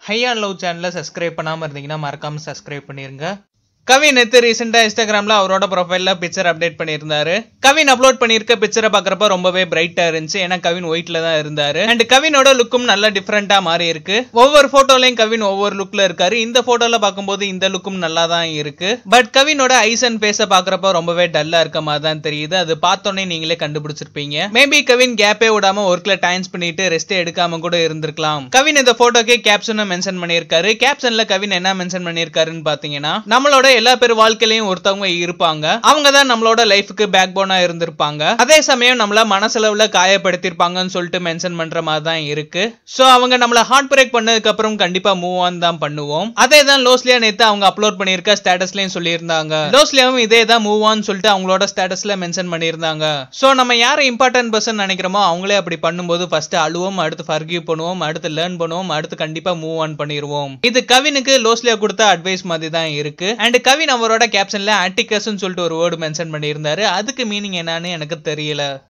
ஹையா லவ் சேனலை சப்ஸ்கிரைப் பண்ணாமல் இருந்தீங்கன்னா மறக்காமல் சப்ஸ்கிரைப் பண்ணிருங்க கவின் நேற்று ரீசெண்டாக இன்ஸ்டாகிராமில் அவரோட ப்ரொஃபைலில் பிக்சர் அப்டேட் பண்ணியிருந்தாரு கவின் அப்லோட் பண்ணியிருக்க பிக்சரை பார்க்குறப்ப ரொம்பவே பிரைட்டாக இருந்துச்சு ஏன்னா கவின் ஒயிட்ல தான் இருந்தாரு அண்ட் கவினோட லுக்கும் நல்லா டிஃப்ரெண்ட்டாக மாறி இருக்கு ஒவ்வொரு ஃபோட்டோலையும் கவின் ஒவ்வொரு லுக்கில் இருக்காரு இந்த ஃபோட்டோவில் பார்க்கும்போது இந்த லுக்கும் நல்லா தான் இருக்கு பட் கவினோட ஐஸ் அண்ட் ஃபேஸை பார்க்குறப்ப ரொம்பவே டல்லாக இருக்க மாதிரி தான் தெரியுது அது பார்த்தோன்னே நீங்களே கண்டுபிடிச்சிருப்பீங்க மேபி கவின் கேப்பே விடாம ஒர்க்ல டைம் பண்ணிட்டு ரெஸ்ட் எடுக்காம கூட இருந்திருக்கலாம் கவின் இந்த போட்டோக்கே கேப்ஷனும் மென்ஷன் பண்ணியிருக்காரு கேப்ஷன்ல கவின் என்ன மென்ஷன் பண்ணியிருக்காருன்னு பாத்தீங்கன்னா நம்மளோட எல்லா பேர் வாழ்க்கையிலயும் ஒருத்தவங்க இருப்பாங்க அவங்க தான் நம்மளோட லைஃபுக்கு பேக் போனா இருந்திருப்பாங்க அதே சமயம் நம்மள மனசளவுல காயப்படுத்திருப்பாங்கன்னு சொல்லிட்டு மென்ஷன் பண்ற மாதிரி தான் இருக்கு சோ அவங்க நம்மள ஹார்ட் பிரேக் பண்ணதுக்கு அப்புறம் கண்டிப்பா மூவ் ஆன் தான் பண்ணுவோம் அதே தான் லோஸ்லியா நேத்து அவங்க அப்லோட் பண்ணியிருக்க ஸ்டேட்டஸ்லயும் சொல்லியிருந்தாங்க லோஸ்லியாவும் இதே தான் மூவ் ஆன் சொல்லிட்டு அவங்களோட ஸ்டேட்டஸ்ல மென்ஷன் பண்ணியிருந்தாங்க சோ நம்ம யாரை இம்பார்ட்டன்ட் பர்சன் நினைக்கிறோமோ அவங்களே அப்படி பண்ணும்போது ஃபர்ஸ்ட் அழுவோம் அடுத்து ஃபர்கிவ் பண்ணுவோம் அடுத்து லேர்ன் பண்ணுவோம் அடுத்து கண்டிப்பா மூவ் ஆன் பண்ணிடுவோம் இது கவினுக்கு லோஸ்லியா கொடுத்த அட்வைஸ் மாதிரி தான் இருக்கு அண்ட் கவின் அவரோட கேப்ஷன்ல ஆட்டிகஸ்ன்னு சொல்லிட்டு ஒரு வேர்டு மென்ஷன் பண்ணியிருந்தாரு அதுக்கு மீனிங் என்னன்னு எனக்கு தெரியல